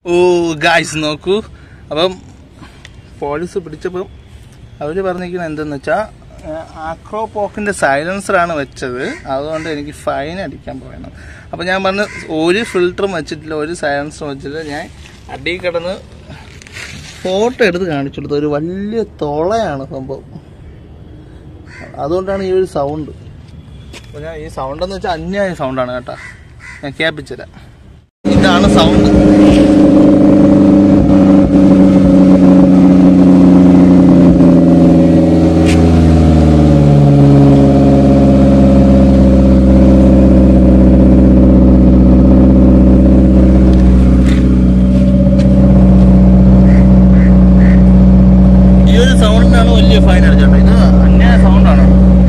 ഓ guys നോക്കൂ അപ്പം police പിടിച്ചപ്പം അവർ പറഞ്ഞിരിക്കുന്നത് എന്തെന്ന് വെച്ചാൽ ആക്രോ പോക്കിൻ്റെ സൈലൻസറാണ് വെച്ചത് അതുകൊണ്ട് എനിക്ക് ഫൈൻ അടിക്കാൻ പോകണം അപ്പം ഞാൻ പറഞ്ഞു ഒരു ഫിൽറ്ററും വെച്ചിട്ടില്ല ഒരു സൈലൻസറും വെച്ചിട്ടില്ല ഞാൻ അടിയിൽ കിടന്ന് ഫോട്ടോ എടുത്ത് കാണിച്ചു കൊടുത്തത് ഒരു വലിയ തുളയാണ് സംഭവം അതുകൊണ്ടാണ് ഈ ഒരു സൗണ്ട് അപ്പോൾ ഞാൻ ഈ സൗണ്ട് എന്ന് വെച്ചാൽ അന്യായ സൗണ്ടാണ് കേട്ടോ ഞാൻ കേൾപ്പിച്ചുതരാം ഇതാണ് സൗണ്ട് ഈ ഒരു സൗണ്ടിനാണ് വലിയ ഫൈൻ അടിച്ചോട്ടെ ഇത് അന്യായ സൗണ്ടാണ്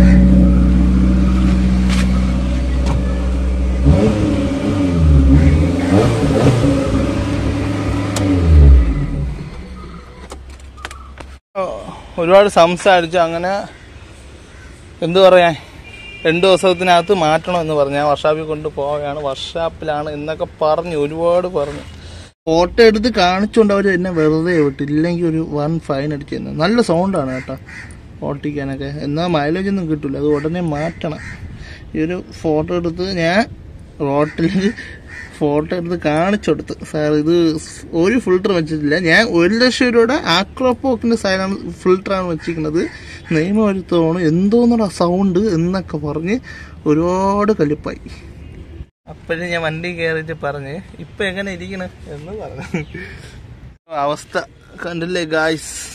ഓ, ഒരുപാട് സംസാരിച്ചു അങ്ങനെ എന്തു പറയാൻ രണ്ട് ദിവസത്തിനകത്ത് മാറ്റണം എന്ന് പറഞ്ഞു ഞാൻ വർഷാപ്പിൽ കൊണ്ട് പോവുകയാണ് വർഷാപ്പിലാണ് എന്നൊക്കെ പറഞ്ഞു ഒരുപാട് പറഞ്ഞു ഫോട്ടോ എടുത്ത് കാണിച്ചുകൊണ്ട് അവർ എന്നെ വെറുതെ വിട്ടു ഇല്ലെങ്കിൽ ഒരു വൺ ഫൈൻ അടിച്ചു തന്നെ നല്ല സൗണ്ടാണ് കേട്ടോ ഓട്ടിക്കാനൊക്കെ എന്നാൽ മൈലേജ് ഒന്നും കിട്ടില്ല അത് ഉടനെ മാറ്റണം ഈ ഒരു ഫോട്ടോ എടുത്ത് ഞാൻ റോട്ടിൽ ഫോട്ടോ എടുത്ത് കാണിച്ചു കൊടുത്ത് സാർ ഇത് ഒരു ഫിൽറ്റർ വെച്ചിട്ടില്ല ഞാൻ ഒരു ലക്ഷം രൂപയുടെ ആക്രോപോക്കിന്റെ സൈലാണ് ഫിൽറ്ററാണ് വെച്ചിരിക്കുന്നത് നിയമവരുത്തമാണ് എന്തോന്നടാ സൗണ്ട് എന്നൊക്കെ പറഞ്ഞ് ഒരുപാട് കലിപ്പായി അപ്പോഴും ഞാൻ വണ്ടി കയറിയിട്ട് പറഞ്ഞ് ഇപ്പൊ എങ്ങനെ ഇരിക്കണ് എന്ന് പറഞ്ഞു അവസ്ഥ കണ്ടില്ലേ ഗായ്സ്